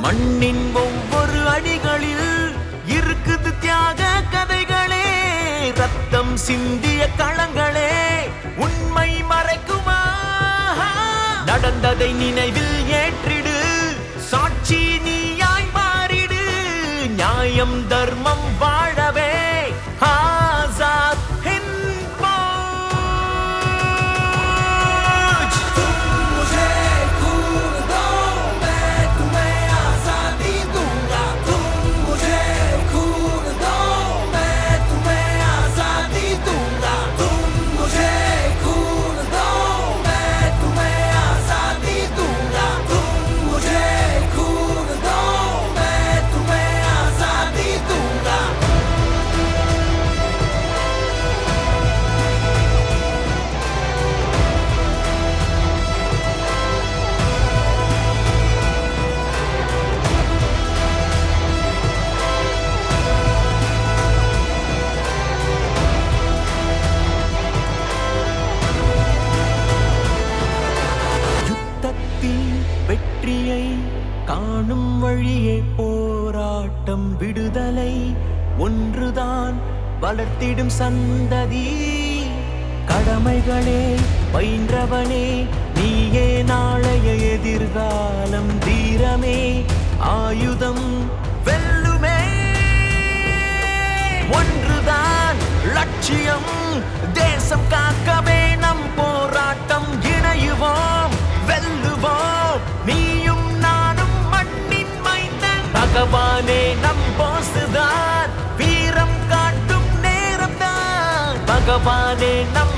மண்ணின் ஒவ்வொரு அடிகளில் இருக்குது தியாக கதைகளே ரத்தம் சிந்திய களங்களே உண்மை மறைக்குமா நடந்ததை நினைவில் ஏற்றிடு சாட்சி நீயாய் மாறிடு நியாயம் தர்மம் வாழவே ஆசாத் ஹிந்த் ஃபௌஜ். मुझे खून दो मैं तुम्हें आजादी दूंगा तुम मुझे खून दो मैं तुम्हें आजादी दूंगा तुम मुझे खून दो मैं तुम्हें आजादी दूंगा तुम मुझे खून दो मैं तुम्हें आजादी दूंगा யுத்தத்தில் வெற்றியை காணும் வழியே போராட்டம் விடுதலை ஒன்றுதான் வளர்த்திடும் சந்ததி கடமைகளே பயின்றவனே நீயே நாளைய எதிர்காலம் தீரமே ஆயுதம் வெல்லுமே ஒன்றுதான் லட்சியம் தேசம் காக்கவே நம் போராட்டம் இணையுவோம் வெல்லுவோம் நீயும் நானும் மண்ணின் மைந்தன் பகவானே நம் போசுதான் வீரம் காட்டும் நேரம்தான் பகவானே நம்